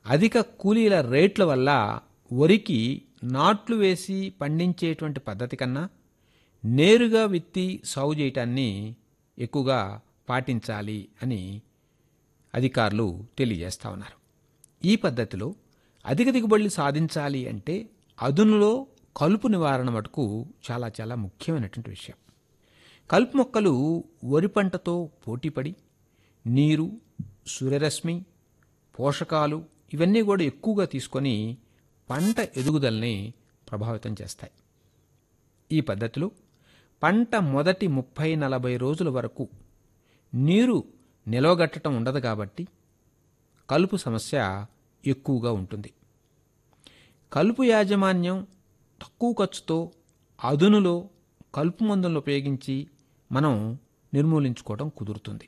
అధిక కూలీల రేట్ల వల్ల వరికి నాట్లు వేసి పండించేటువంటి పద్ధతి కన్నా నేరుగా విత్తి సాగు చేయటాన్ని ఎక్కువగా పాటించాలి అని అధికారులు తెలియజేస్తా ఉన్నారు ఈ పద్ధతిలో అధిక దిగుబడులు సాధించాలి అంటే అదునులో కలుపు నివారణ మటుకు చాలా చాలా ముఖ్యమైనటువంటి విషయం కలుపు మొక్కలు వరి పంటతో పోటీపడి నీరు సూర్యరశ్మి పోషకాలు ఇవన్నీ కూడా ఎక్కువగా తీసుకొని పంట ఎదుగుదలని ప్రభావితం చేస్తాయి ఈ పద్ధతిలో పంట మొదటి ముప్పై నలభై రోజుల వరకు నీరు నిలవగట్టడం ఉండదు కాబట్టి కలుపు సమస్య ఎక్కువగా ఉంటుంది కలుపు యాజమాన్యం తక్కువ ఖర్చుతో అదునులో కలుపు మందులను ఉపయోగించి మనం నిర్మూలించుకోవడం కుదురుతుంది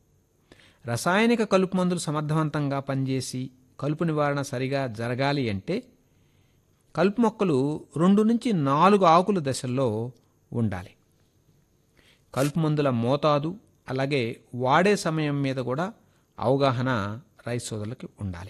రసాయనిక కలుపు మందులు సమర్థవంతంగా పనిచేసి కలుపు నివారణ సరిగా జరగాలి అంటే కలుపు మొక్కలు రెండు నుంచి నాలుగు ఆకుల దశల్లో ఉండాలి కలుపు మందుల మోతాదు అలాగే వాడే సమయం మీద కూడా అవగాహన రైతు సోదరులకి ఉండాలి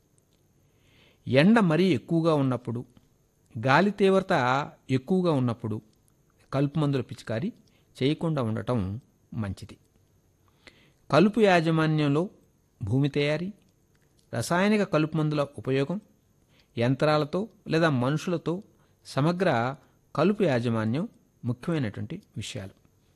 ఎండ మరీ ఎక్కువగా ఉన్నప్పుడు గాలి తీవ్రత ఎక్కువగా ఉన్నప్పుడు కలుపు మందుల పిచికారీ చేయకుండా ఉండటం మంచిది కలుపు యాజమాన్యంలో భూమి తయారీ రసాయనిక కలుపు మందుల ఉపయోగం యంత్రాలతో లేదా మనుషులతో సమగ్ర కలుపు యాజమాన్యం ముఖ్యమైనటువంటి విషయాలు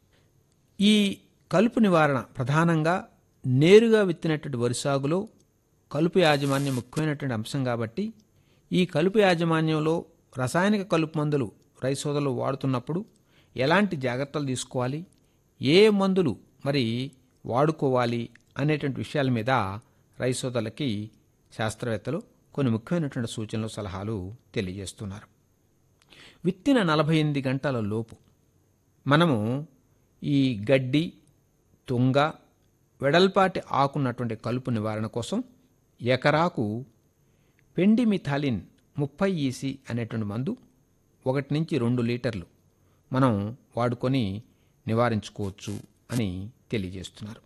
ఈ కలుపు నివారణ ప్రధానంగా నేరుగా విత్తినటువంటి వరి సాగులో కలుపు యాజమాన్యం ముఖ్యమైనటువంటి అంశం కాబట్టి ఈ కలుపు యాజమాన్యంలో రసాయనిక కలుపు మందులు రైతు సోదరులు వాడుతున్నప్పుడు ఎలాంటి జాగ్రత్తలు తీసుకోవాలి ఏ మందులు మరి వాడుకోవాలి అనేటువంటి విషయాల మీద రైతు సోదరులకి శాస్త్రవేత్తలు కొన్ని ముఖ్యమైనటువంటి సూచనలు సలహాలు తెలియజేస్తున్నారు విత్తిన నలభై ఎనిమిది గంటల లోపు మనము ఈ గడ్డి తుంగ వెడల్పాటి ఆకున్నటువంటి కలుపు నివారణ కోసం ఎకరాకు పెండిమిథాలిన్ ముప్పై ఈసీ అనేటువంటి మందు ఒకటి నుంచి రెండు లీటర్లు మనం వాడుకొని నివారించుకోవచ్చు అని తెలియజేస్తున్నారు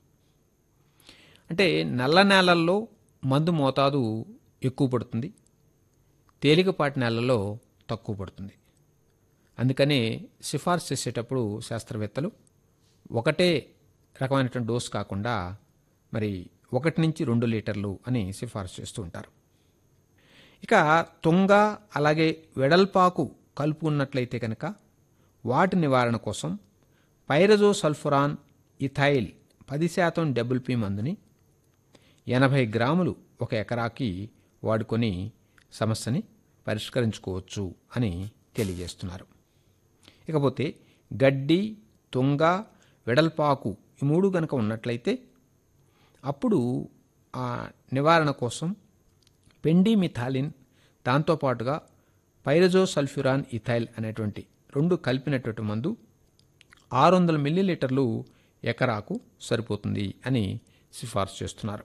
అంటే నల్ల నేలల్లో మందు మోతాదు ఎక్కువ పడుతుంది తేలికపాటి నేలల్లో తక్కువ పడుతుంది అందుకనే సిఫార్సు చేసేటప్పుడు శాస్త్రవేత్తలు ఒకటే రకమైనటువంటి డోస్ కాకుండా మరి ఒకటి నుంచి రెండు లీటర్లు అని సిఫార్సు చేస్తూ ఉంటారు ఇక తుంగ అలాగే వెడల్పాకు కలుపు ఉన్నట్లయితే కనుక వాటి నివారణ కోసం పైరజో సల్ఫురాన్ ఇథైల్ పది శాతం డబుల్ పీ మందుని ఎనభై గ్రాములు ఒక ఎకరాకి వాడుకొని సమస్యని పరిష్కరించుకోవచ్చు అని తెలియజేస్తున్నారు ఇకపోతే గడ్డి తుంగ వెడల్పాకు ఈ మూడు గనక ఉన్నట్లయితే అప్పుడు ఆ నివారణ కోసం పెండిమిథాలిన్ దాంతోపాటుగా పైరజో సల్ఫ్యూరాన్ ఇథైల్ అనేటువంటి రెండు కలిపినటువంటి మందు ఆరు వందల మిల్లీలీటర్లు ఎకరాకు సరిపోతుంది అని సిఫార్సు చేస్తున్నారు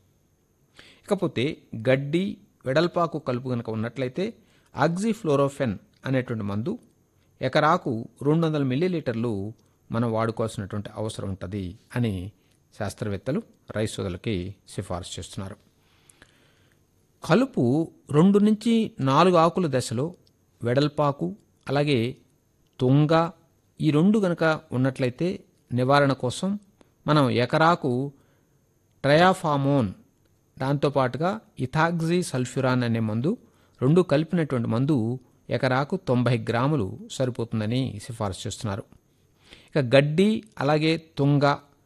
ఇకపోతే గడ్డి వెడల్పాకు కలుపు కనుక ఉన్నట్లయితే ఆక్సిఫ్లోరోఫెన్ అనేటువంటి మందు ఎకరాకు రెండు వందల మిల్లీలీటర్లు మనం వాడుకోవాల్సినటువంటి అవసరం ఉంటుంది అని శాస్త్రవేత్తలు రైతు సోదరులకి సిఫార్సు చేస్తున్నారు కలుపు రెండు నుంచి నాలుగు ఆకుల దశలో వెడల్పాకు అలాగే తుంగ ఈ రెండు గనక ఉన్నట్లయితే నివారణ కోసం మనం ఎకరాకు ట్రయాఫామోన్ దాంతోపాటుగా ఇథాక్సీ సల్ఫ్యూరాన్ అనే మందు రెండు కలిపినటువంటి మందు ఎకరాకు తొంభై గ్రాములు సరిపోతుందని సిఫార్సు చేస్తున్నారు ఇక గడ్డి అలాగే తుంగ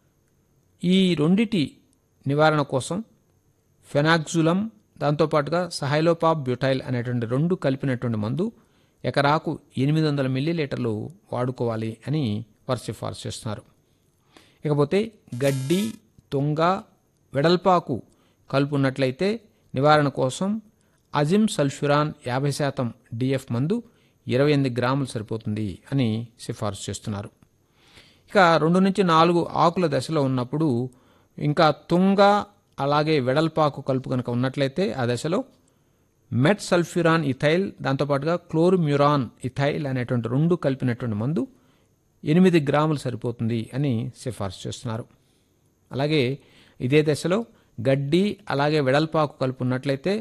ఈ రెండిటి నివారణ కోసం ఫెనాక్జులం దాంతోపాటుగా సహైలోపాప్ బ్యూటైల్ అనేటువంటి రెండు కలిపినటువంటి మందు ఎకరాకు ఎనిమిది వందల మిల్లీలీటర్లు వాడుకోవాలి అని వారు సిఫార్సు చేస్తున్నారు ఇకపోతే గడ్డి తుంగ వెడల్పాకు కలుపు ఉన్నట్లయితే నివారణ కోసం అజిమ్ సల్ఫ్యూరాన్ యాభై శాతం డిఎఫ్ మందు ఇరవై ఎనిమిది గ్రాములు సరిపోతుంది అని సిఫార్సు చేస్తున్నారు ఇక రెండు నుంచి నాలుగు ఆకుల దశలో ఉన్నప్పుడు ఇంకా తుంగ అలాగే వెడల్పాకు కలుపు కనుక ఉన్నట్లయితే ఆ దశలో మెట్ సల్ఫ్యూరాన్ ఇథైల్ దాంతోపాటుగా క్లోర్మ్యూరాన్ ఇథైల్ అనేటువంటి రెండు కలిపినటువంటి మందు ఎనిమిది గ్రాములు సరిపోతుంది అని సిఫార్సు చేస్తున్నారు అలాగే ఇదే దశలో గడ్డి అలాగే వెడల్పాకు కలుపు ఉన్నట్లయితే